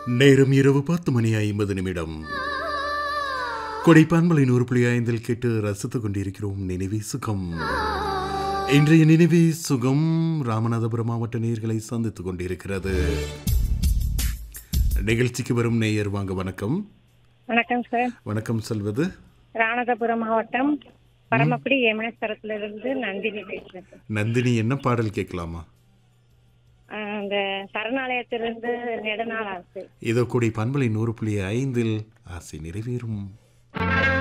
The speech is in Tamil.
நேரம் இரவு பத்து மணி ஐம்பது நிமிடம் கொடைப்பான்மலை நூறு புள்ளி ஐந்தில் கேட்டு ரசித்துக் கொண்டிருக்கிறோம் நினைவே சுகம் இன்றைய நினைவே சுகம் ராமநாதபுரம் மாவட்ட நேயர்களை சந்தித்துக் கொண்டிருக்கிறது நிகழ்ச்சிக்கு வரும் நேயர் வாங்க வணக்கம் வணக்கம் சார் வணக்கம் சொல்வது ராமநாதபுரம் மாவட்டம் பரமக்குடி ஏமனேஸ்வரத்துல இருந்து நந்தினி பேசுறேன் சார். நந்தினி என்ன பாடல் கேட்கலாமா ஆஹ் அந்த சரணாலயத்திலிருந்து நெடுநாள் ஆச்சு இதோ கூடி பண்பலை நூறு புள்ளி ஐந்தில் ஆசை நிறைவேறும்